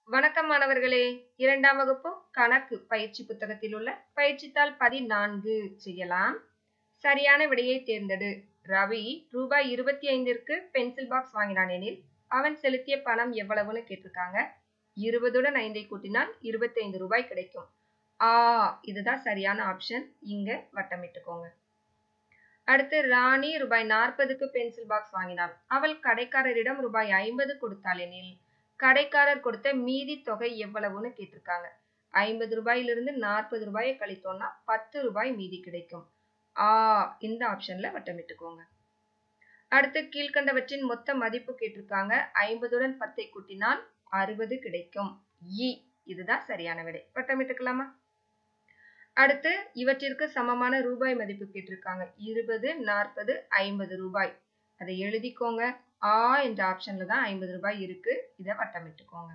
வணக்கம் மாணவர்களே இரண்டாம் வகுப்பு கணக்கு பயிற்சி புத்தகத்தில் உள்ள பயிற்சித்தாள் பதினான்கு செய்யலாம் சரியான விடையை தேர்ந்தெடு ரவி ரூபாய் இருபத்தி ஐந்திற்கு பென்சில் பாக்ஸ் வாங்கினான் எனில் அவன் செலுத்திய பணம் எவ்வளவுன்னு கேட்டிருக்காங்க இருபதுடன் ஐந்தை கூட்டினால் இருபத்தி ஐந்து ரூபாய் கிடைக்கும் ஆ இதுதான் சரியான ஆப்ஷன் இங்க வட்டமிட்டுக்கோங்க அடுத்து ராணி ரூபாய் நாற்பதுக்கு பென்சில் பாக்ஸ் வாங்கினாள் அவள் கடைக்காரரிடம் ரூபாய் ஐம்பது கொடுத்தாள் எனில் கடைக்காரர் கொடுத்த மீதி தொகை எவ்வளவுன்னு கேட்டிருக்காங்க ஐம்பது ரூபாயிலிருந்து நாற்பது ரூபாயை கழித்தோம்னா பத்து ரூபாய் மீதி கிடைக்கும் ஆ இந்த ஆப்ஷன்ல வட்டமிட்டுக்கோங்க அடுத்து கீழ்கண்டவற்றின் மொத்த மதிப்பு கேட்டிருக்காங்க ஐம்பதுடன் பத்தை கூட்டினால் அறுபது கிடைக்கும் இ இதுதான் சரியான விடை வட்டமிட்டுக்கலாமா அடுத்து இவற்றிற்கு சமமான ரூபாய் மதிப்பு கேட்டிருக்காங்க இருபது நாற்பது ஐம்பது ரூபாய் அதை எழுதிக்கோங்க ஆ என்ற ஆப்ஷன்ல தான் ஐம்பது ரூபாய் இருக்கு இதை வட்டமிட்டுக்கோங்க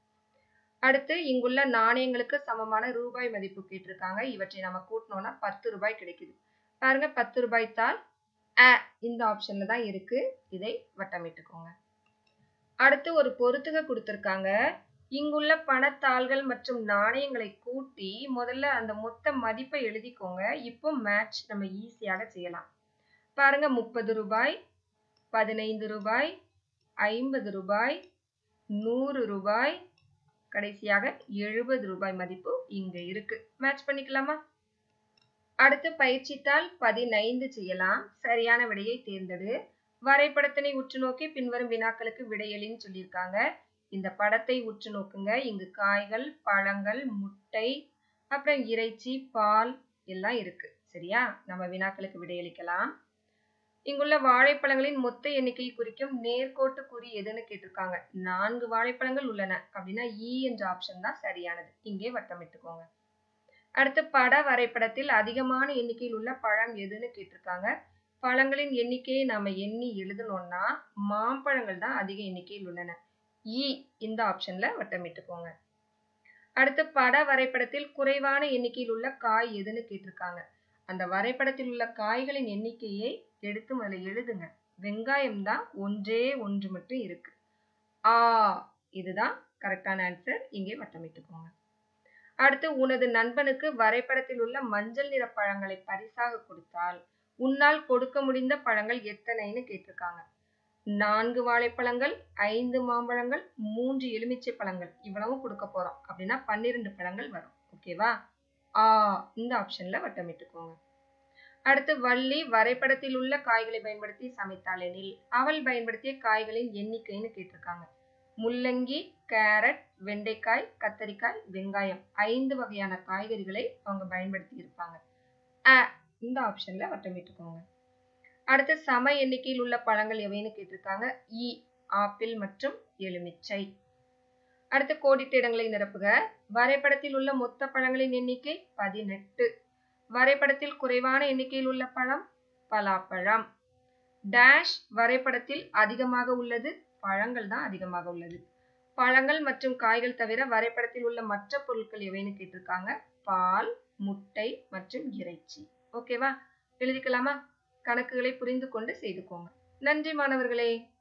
அடுத்து இங்குள்ள நாணயங்களுக்கு சமமான ரூபாய் மதிப்பு கேட்டிருக்காங்க இவற்றை நம்ம கூட்டினோம்னா பத்து ரூபாய் கிடைக்குது பாருங்க பத்து ரூபாய் தாள் அ இந்த ஆப்ஷன்ல தான் இருக்கு இதை வட்டமிட்டுக்கோங்க அடுத்து ஒரு பொறுத்துக கொடுத்திருக்காங்க இங்குள்ள பணத்தாள்கள் மற்றும் நாணயங்களை கூட்டி முதல்ல அந்த மொத்த மதிப்பை எழுதிக்கோங்க இப்போ மேட்ச் நம்ம ஈஸியாக செய்யலாம் பாருங்க முப்பது ரூபாய் பதினைந்து ரூபாய் ஐம்பது ரூபாய் நூறு ரூபாய் கடைசியாக எழுபது ரூபாய் மதிப்பு இங்க இருக்கு மேட்ச் பண்ணிக்கலாமா அடுத்து பயிற்சித்தாள் பதினைந்து செய்யலாம் சரியான விடையை தேர்ந்தெடு வரைபடத்தினை உற்று நோக்கி பின்வரும் வினாக்களுக்கு விடையலின்னு சொல்லியிருக்காங்க இந்த படத்தை உற்று நோக்குங்க இங்கு காய்கள் பழங்கள் முட்டை அப்புறம் இறைச்சி பால் எல்லாம் இருக்கு சரியா நம்ம வினாக்களுக்கு விடையளிக்கலாம் இங்குள்ள வாழைப்பழங்களின் மொத்த எண்ணிக்கையை குறிக்கும் நேர்கோட்டு குறி எதுன்னு கேட்டிருக்காங்க நான்கு வாழைப்பழங்கள் உள்ளன அப்படின்னா இ என்ற ஆப்ஷன் தான் சரியானது இங்கே வட்டமிட்டுக்கோங்க அடுத்து பட வரைபடத்தில் அதிகமான எண்ணிக்கையில் உள்ள பழம் எதுன்னு கேட்டிருக்காங்க பழங்களின் எண்ணிக்கையை நாம எண்ணி எழுதணும்னா மாம்பழங்கள் தான் அதிக எண்ணிக்கையில் உள்ளன இ இந்த ஆப்ஷன்ல வட்டமிட்டுக்கோங்க அடுத்து பட வரைபடத்தில் குறைவான எண்ணிக்கையில் உள்ள காய் எதுன்னு கேட்டிருக்காங்க அந்த வரைபடத்தில் உள்ள காய்களின் எண்ணிக்கையை எடுத்து முதல்ல எழுதுங்க வெங்காயம் தான் ஒன்றே ஒன்று மட்டும் இருக்கு ஆ இதுதான் கரெக்டான ஆன்சர் இங்கே வட்டமிட்டுக்கோங்க அடுத்து உனது நண்பனுக்கு வரைபடத்தில் உள்ள மஞ்சள் நிற பழங்களை பரிசாக கொடுத்தால் உன்னால் கொடுக்க முடிந்த பழங்கள் எத்தனைன்னு கேட்டிருக்காங்க நான்கு வாழைப்பழங்கள் ஐந்து மாம்பழங்கள் மூன்று எலுமிச்சை பழங்கள் இவ்வளவும் கொடுக்க போறோம் அப்படின்னா பன்னிரெண்டு பழங்கள் வரும் ஓகேவா ஆ இந்த ஆப்ஷன்ல வட்டமிட்டுக்கோங்க அடுத்து வள்ளி வரைபடத்தில் உள்ள காய்களை பயன்படுத்தி சமைத்தாள் எனில் அவள் பயன்படுத்திய காய்களின் எண்ணிக்கைன்னு கேட்டிருக்காங்க முள்ளங்கி கேரட் வெண்டைக்காய் கத்தரிக்காய் வெங்காயம் ஐந்து வகையான காய்கறிகளை அவங்க பயன்படுத்தி இருப்பாங்க அ இந்த ஆப்ஷன்ல வட்டமிட்டுக்கோங்க அடுத்து சம எண்ணிக்கையில் உள்ள பழங்கள் எவைன்னு கேட்டிருக்காங்க இ ஆப்பிள் மற்றும் எலுமிச்சை அடுத்து கோடிட்ட இடங்களை நிரப்புக வரைபடத்தில் உள்ள மொத்த பழங்களின் எண்ணிக்கை பதினெட்டு வரைபடத்தில் குறைவான எண்ணிக்கையில் உள்ள பழம் பலாப்பழம் டேஷ் வரைபடத்தில் அதிகமாக உள்ளது பழங்கள் தான் அதிகமாக உள்ளது பழங்கள் மற்றும் காய்கள் தவிர வரைபடத்தில் உள்ள மற்ற பொருட்கள் எவைன்னு கேட்டிருக்காங்க பால் முட்டை மற்றும் இறைச்சி ஓகேவா எழுதிக்கலாமா கணக்குகளை புரிந்து கொண்டு செய்துக்கோங்க நன்றி மாணவர்களே